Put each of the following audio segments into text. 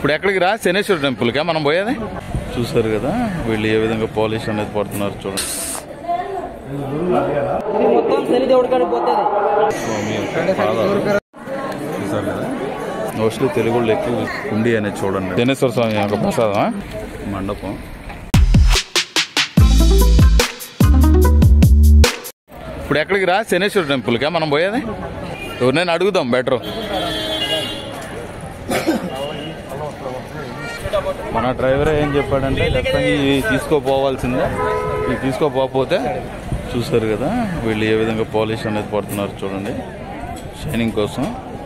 ఇప్పుడు ఎక్కడికి రా శనేశ్వర టెంపుల్కా మనం పోయేది చూసారు కదా వీళ్ళు ఏ విధంగా పాలిష్ అనేది పడుతున్నారు చూడండి ఇది మొత్తం శని దేవుడి కాడికి పోతుంది స్వామి యొక్క పాదాలు. చూసారు కదా మోస్ట్లీ తెలుగులో ఎక్కువ ఉండి అనేది చూడండి శనేశ్వర స్వామి యొక్క ప్రసాదం మండపం ఇప్పుడు ఎక్కడికి రా శనేశ్వర టెంపుల్కా మనం పోయేది ఎవరినైనా అడుగుదాం బెటర్ మన డ్రైవర్ ఏం చెప్పాడంటే ఖచ్చితంగా ఇవి తీసుకోపోవాల్సిందే ఇవి తీసుకోపోతే చూసారు కదా వీళ్ళు ఏ విధంగా పాలిష్ అనేది పడుతున్నారు చూడండి షైనింగ్ కోసం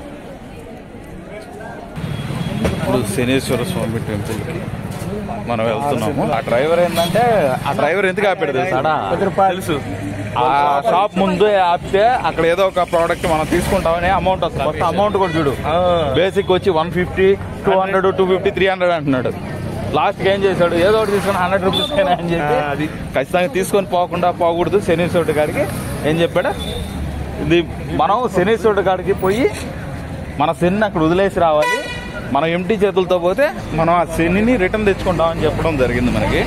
ఇప్పుడు శనేశ్వర స్వామి టెంపుల్కి మనం వెళ్తున్నాము ఆ డ్రైవర్ ఏంటంటే ఆ డ్రైవర్ ఎందుకు ఆపాడు తెలుసాడా తెలుసు ఆ షాప్ ముందు ఆపితే అక్కడ ఏదో ఒక ప్రోడక్ట్ మనం తీసుకుంటామని అమౌంట్ వస్తుంది కొత్త అమౌంట్ కూడా చూడు బేసిక్ వచ్చి one fifty two hundred two fifty three hundred అంటున్నాడు లాస్ట్ ఏం చేశాడు ఏదో ఒకటి తీసుకుని హండ్రెడ్ రూపీస్ అని చెప్పి ఖచ్చితంగా తీసుకొని పోకుండా పోకూడదు శనీశ్వరుడి కాడికి ఏం చెప్పాడు ఇది మనం శనీశ్వరుడి కాడికి పోయి మన శని అక్కడ వదిలేసి రావాలి మనం ఎంటీ చేతులతో పోతే మనం ఆ శనిని రిటర్న్ తెచ్చుకుంటామని చెప్పడం జరిగింది మనకి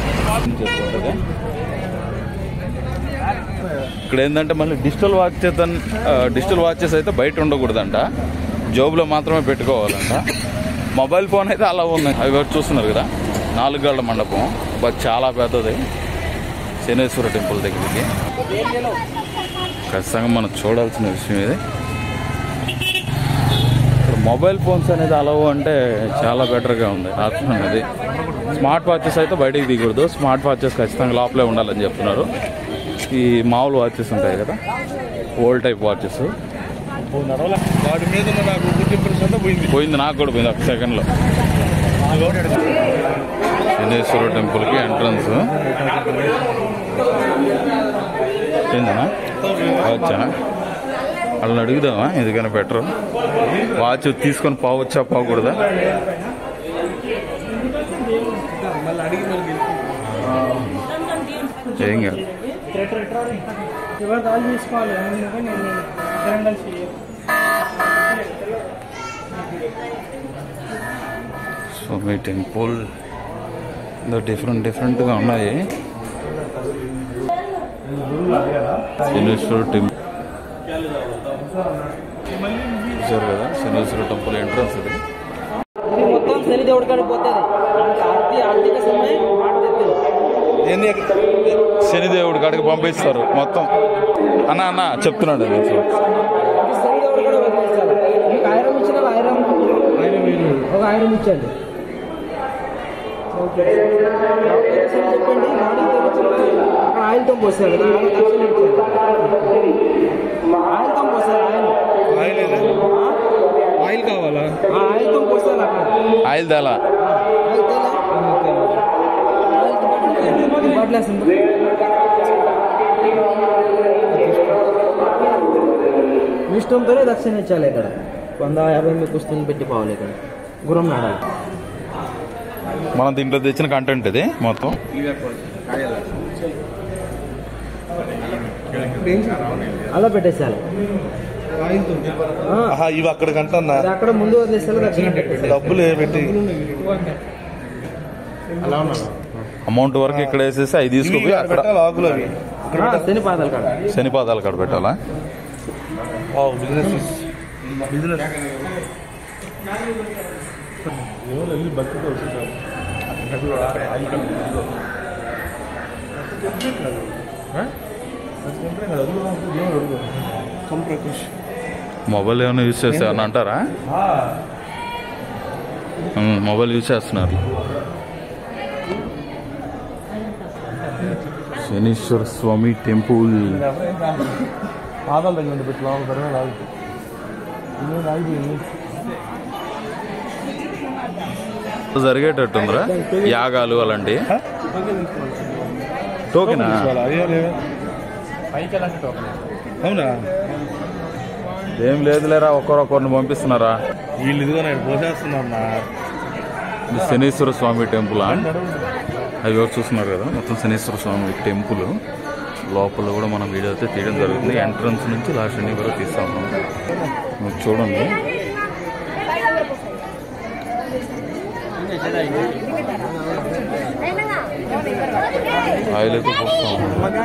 ఇక్కడ ఏంటంటే మళ్ళీ డిజిటల్ వాచ్ డిజిటల్ వాచెస్ అయితే బయట ఉండకూడదంట జోబులో మాత్రమే పెట్టుకోవాలంట మొబైల్ ఫోన్ అయితే అలా ఉంది అవి ఒకటి చూస్తున్నారు కదా నాలుగు గళ్ళ మండపం బట్ చాలా పెద్దది శనేశ్వర టెంపుల్ దగ్గరికి ఖచ్చితంగా మనం చూడాల్సిన విషయం ఇది ఇప్పుడు మొబైల్ ఫోన్స్ అనేది అలవు అంటే చాలా బెటర్గా ఉంది ఆప్షన్ అనేది స్మార్ట్ వాచెస్ అయితే బయటికి దిగకూడదు స్మార్ట్ వాచెస్ ఖచ్చితంగా లోపలే ఉండాలని చెప్తున్నారు ఈ మామూలు వాచెస్ ఉంటాయి కదా ఓల్డ్ టైప్ వాచెస్ వాడి మీద ఉన్న నాకు గుర్తింపు అంతా పోయింది పోయింది నాకు కూడా పోయింది ఒక సెకండ్లో శనేశ్వర టెంపుల్కి ఎంట్రన్స్ ఏందన్నా వచ్చా వాళ్ళని అడుగుదామా ఎందుకైనా బెటర్ వాచ్ తీసుకొని పోవచ్చా పోకూడదా ఏం కాదు ఎవరు కాల్ తీసుకోవాలి నేను సిలిండర్ స్వామి టెంపుల్ డిఫరెంట్ డిఫరెంట్గా ఉన్నాయి శనేశ్వర టెంపుల్ చూసారు కదా శనేశ్వర టెంపుల్ ఎంట్రన్స్ ఇది ఇది మొత్తం శని దేవుడి కాడికి పోతుంది ఆర్తి ఆర్థిక సమయం ఏంది శనిదేవుడి కాడికి పంపిస్తారు మొత్తం అన్న అన్న చెప్తున్నాడు అది అసలు. శని దేవుడి కాడ వదిలేస్తారు మీకు ఆయిరం ఇచ్చిన ఆయిరం ఒక ఆయిరం ఇచ్చండి చెప్పండి మార్నింగ్ అక్కడ ఆయిల్తో పోస్తారు ఆయిల్తో పోస్తారు ఆయిల్ ఆయిల్ ఏదా? ఆయిల్ కావాలా ఆ ఆయిల్తో పోస్తారు అక్కడ ఆయిల్ దాలా ఆయిల్ తేలా పట్లేసింది ఇష్టంతోనే దక్షిణ ఇచ్చాలి ఇక్కడ వంద యాభై మీకు వస్తుంది పెట్టి పోవాలి ఇక్కడ గురం నాడాలి మనం దీంట్లో తెచ్చిన కంటెంట్ ఇది మొత్తం అలా పెట్టేసేయాలి ఆ, ఆహా ఇవి అక్కడికి అంటన్నా అది అక్కడ ముందు వదిలేస్తే దక్షిణ పెట్టేసేయాలి డబ్బులు ఏ పెట్టి అమౌంట్ వరకు ఇక్కడ వేసేసి అవి తీసుకుపోయి అక్కడ పెట్టాలి ఆకులు అవి ఆ, శని పాదాలు కాడ శనిపాదాలు అక్కడ పెట్టాలా బిజినెస్ బిజినెస్ ప్రకాష్ మొబైల్ ఏమైనా యూజ్ చేస్తారని అంటారా ఉమ్, మొబైల్ యూజ్ చేస్తున్నారు శనీశ్వర స్వామి టెంపుల్ పాదాల దగ్గర ఉండి పెట్టి లోపల కరోనా లాగుతుంది ఇల్లు ఆగిపోయింది జరిగేటట్టుందిరా యాగాలు అలాంటి టోకెనా అయ్యో లేవే అవునా ఏం లేదులేరా ఒకరొకరిని పంపిస్తున్నారా వీళ్ళు ఇదిగో నేను పోసేస్తున్నారు నా ఇది శనీశ్వర స్వామి టెంపుల్ అవి ఎవరు చూస్తున్నారు కదా మొత్తం శనీశ్వర స్వామి టెంపుల్ లోపల కూడా మనం వీడియో అయితే తీయడం జరుగుతుంది ఎంట్రన్స్ నుంచి లాస్ట్ ఎండింగ్ వరకు తీస్తా ఉన్నాం మీరు చూడండి ఆయిల్ అయితే పోస్తాం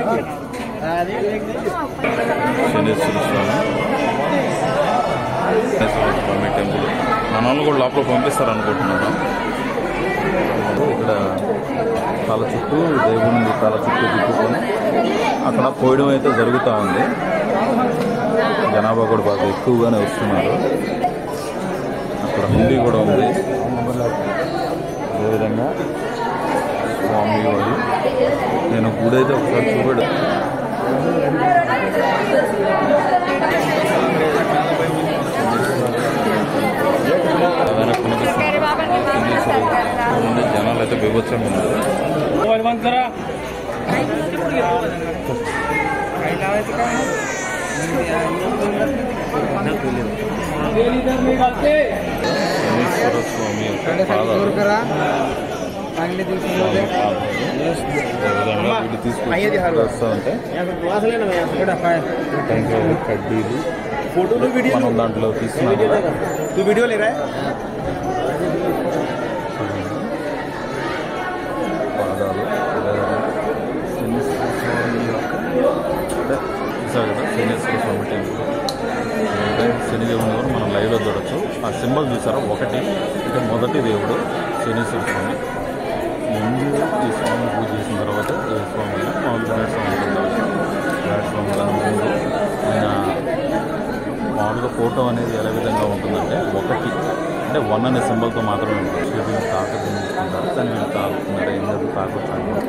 శనేశ్వర స్వామి శనేశ్వర స్వామి టెంపుల్ మన వాళ్ళు కూడా లోపల పంపిస్తారు అనుకుంటున్నాను ఇక్కడ తల చుట్టూ దేవుని తల చుట్టూ తిప్పుకొని అక్కడ పోయడం అయితే జరుగుతూ ఉంది జనాభా కూడా బాగా ఎక్కువగానే వస్తున్నారు అక్కడ హుండీ కూడా ఉంది అదేవిధంగా స్వామి వారి నేను గుడి అయితే ఒకసారి చూపడు వెనక్కి కనిపిస్తుంది. ఉంది. జనాలు అయితే బీభత్సంగా ఉన్నారు శనీశ్వర స్వామి యొక్క పాదాలు స్వామి పాదాలు. అదేవిధంగా వీడు తీసుకొచ్చి వస్తా ఉంటే టెంకాయలు కడ్డీలు మనం దాంట్లో తీసుకున్నాం కదా तू वीडियो ले रहा है పాదాలు అదేవిధంగా శనీశ్వర స్వామి యొక్క అదే చూసారు కదా శనీశ్వర స్వామి టెంపుల్ అంటే శని దేవుని ఎవరు మనం లైవ్లో చూడొచ్చు ఆ సింబల్ చూసారా ఒకటి అంటే మొదటి దేవుడు శనీశ్వర స్వామి ముందు ఈ స్వామి పూజ చేసిన తర్వాత ఈ స్వామి మామూలు గణేష్ స్వామి ఉంటారు. గణేష్ స్వామి కన్నా ముందు ఆయన మామూలుగా ఫోటో అనేది ఎలా విధంగా ఉంటుందంటే ఒకటి అంటే వన్ అనే సింబల్తో మాత్రమే ఉంటుంది వీళ్ళు తాకట్టు తీసుకుంటారు కానీ వీళ్ళు తాకుతున్నారు ఎందుకు తాకొచ్చు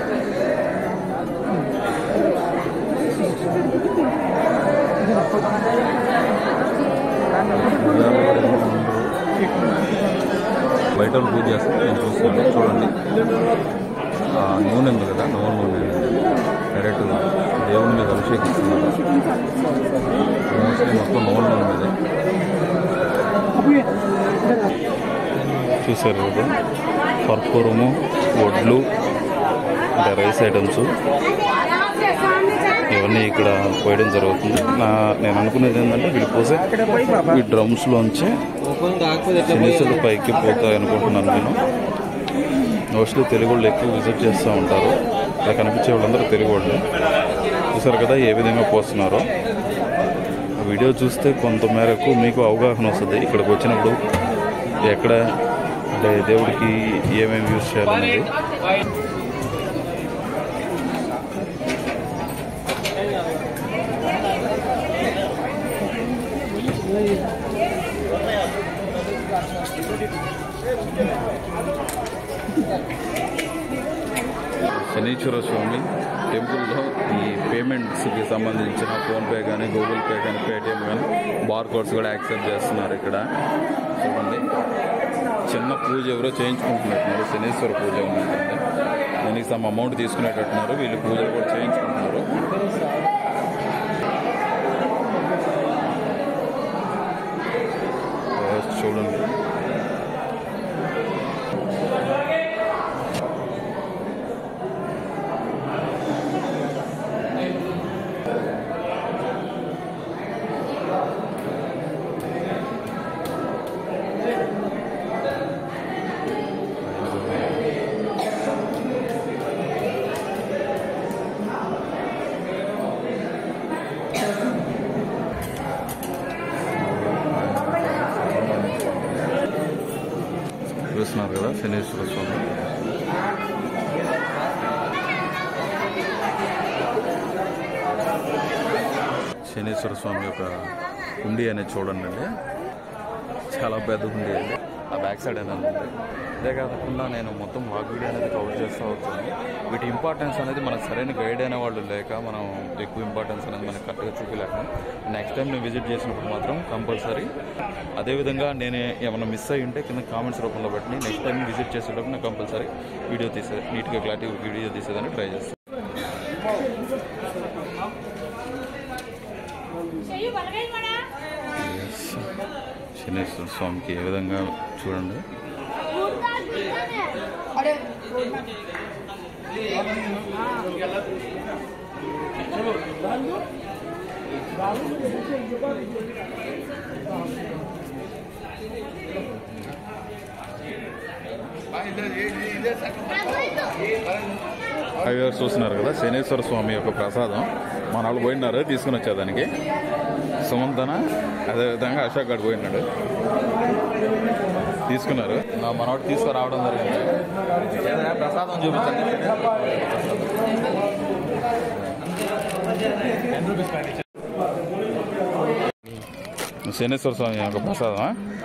బయట వాళ్ళు పూజ చేస్తారు నేను చూస్తున్నాను చూడండి ఆ నూనె ఉంది కదా నూనె నూనె డైరెక్ట్గా దేవుని మీద అభిషేకిస్తున్నారు మోస్ట్లీ మొత్తం నూనె నూనె మీద చూసారు కదా కర్పూరము వడ్లు అంటే రైస్ ఐటమ్స్ ఇవన్నీ ఇక్కడ పోయడం జరుగుతుంది నా నేను అనుకునేది ఏంటంటే వీళ్ళు పోసే ఈ డ్రమ్స్లోంచి శనీసులు పైకి పోతాయి అనుకుంటున్నాను నేను మోస్ట్లీ తెలుగు వాళ్ళు ఎక్కువ విజిట్ చేస్తూ ఉంటారు ఇలా కనిపించే వాళ్ళందరూ తెలుగు వాళ్ళు చూసారు కదా ఏ విధంగా పోస్తున్నారో ఆ వీడియో చూస్తే కొంత మేరకు మీకు అవగాహన వస్తుంది ఇక్కడికి వచ్చినప్పుడు ఎక్కడ అంటే దేవుడికి ఏమేమి యూజ్ చేయాలనేది శనీశ్వర స్వామి టెంపుల్లో ఈ పేమెంట్స్కి సంబంధించిన ఫోన్పే కానీ గూగుల్ పే కానీ పేటిఎం కానీ బార్ కోడ్స్ కూడా యాక్సెప్ట్ చేస్తున్నారు ఇక్కడ చూడండి చిన్న పూజ ఎవరో చేయించుకుంటున్నట్టున్నారు శనీశ్వర పూజ ఉంటుంది దానికి సమ్ అమౌంట్ తీసుకునేటట్టున్నారు వీళ్ళు పూజలు కూడా చేయించుకుంటున్నారు Yes, చూడండి చూస్తున్నారు కదా శనీశ్వర స్వామి శనీశ్వర స్వామి యొక్క హుండీ అనేది చూడండి అండి చాలా పెద్ద హుండీ అండి ఆ బ్యాక్ సైడ్ అనేది ఉంది అదే కాకుండా నేను మొత్తం వాక్ వీడియో అనేది కవర్ చేస్తూ వచ్చాను వీటి ఇంపార్టెన్స్ అనేది మనకు సరైన గైడ్ అయిన వాళ్ళు లేక మనం ఎక్కువ ఇంపార్టెన్స్ అనేది మనకు కరెక్ట్గా చూపించలేక నెక్స్ట్ టైం నేను విజిట్ చేసినప్పుడు మాత్రం కంపల్సరీ అదేవిధంగా నేను ఏమైనా మిస్ అయ్యి ఉంటే కింద కామెంట్స్ రూపంలో పెట్టి నెక్స్ట్ టైం విజిట్ చేసేటప్పుడు నేను కంపల్సరీ వీడియో తీసే నీట్గా క్లారిటీ వీడియో తీసేదాన్ని ట్రై చేస్తాను Yes. శనేశ్వర స్వామికి ఏ విధంగా చూడండి హైవేర్ చూస్తున్నారు కదా శనేశ్వర స్వామి యొక్క ప్రసాదం మన వాళ్ళు పోయినారు తీసుకుని వచ్చా దానికి సుమంతన అదేవిధంగా అశోక్ గడ్ పోయినాడు తీసుకున్నారు నా మనవాడు తీసుకురావడం జరిగింది ఏదైనా ప్రసాదం చూపించండి శనేశ్వర స్వామి యొక్క ప్రసాదం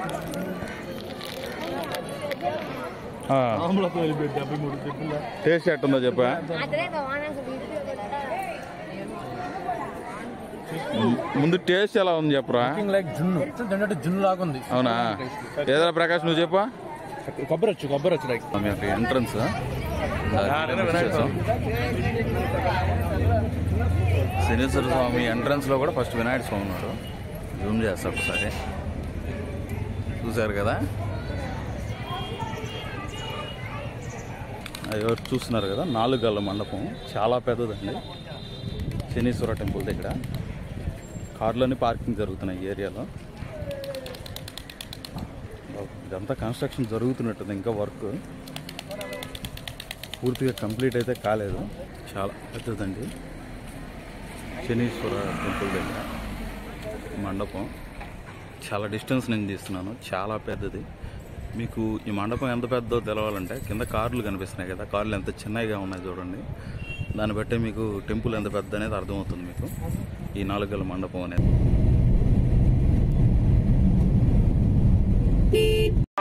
మామూలుగా వెళ్ళిపోయి డెబ్బై మూడు చెప్పుల టేస్ట్ ఎట్టుందో చెప్పా Atrás no van a subir. ముందు టేస్ట్ ఎలా ఉంది చెప్పరా లైక్ జున్ను తిన్నట్టు జున్ను లాగా ఉంది అవునా ఏదైనా ప్రకాష్ నువ్వు చెప్పా కొబ్బరి వచ్చు కొబ్బరి వచ్చు లైక్ స్వామి యొక్క ఎంట్రన్స్ శనీశ్వర స్వామి ఎంట్రన్స్ లో కూడా ఫస్ట్ వినాయక స్వామి ఉన్నాడు జూమ్ చేస్తా ఒకసారి చూసారు కదా అది ఎవరు చూస్తున్నారు కదా నాలుగు గల్ల మండపం చాలా పెద్దదండి శనీశ్వర టెంపుల్ దగ్గర కార్లోని పార్కింగ్ జరుగుతున్నాయి ఈ ఏరియాలో ఇదంతా కన్స్ట్రక్షన్ జరుగుతున్నట్టుంది ఇంకా వర్క్ పూర్తిగా కంప్లీట్ అయితే కాలేదు చాలా పెద్దదండి శనీశ్వర టెంపుల్ దగ్గర మండపం చాలా డిస్టెన్స్ నేను తీస్తున్నాను చాలా పెద్దది మీకు ఈ మండపం ఎంత పెద్దదో తెలవాలంటే కింద కార్లు కనిపిస్తున్నాయి కదా కార్లు ఎంత చిన్నగా ఉన్నాయి చూడండి దాన్ని బట్టి మీకు టెంపుల్ ఎంత పెద్ద అనేది అర్థమవుతుంది మీకు ఈ నాలుగు గల మండపం అనేది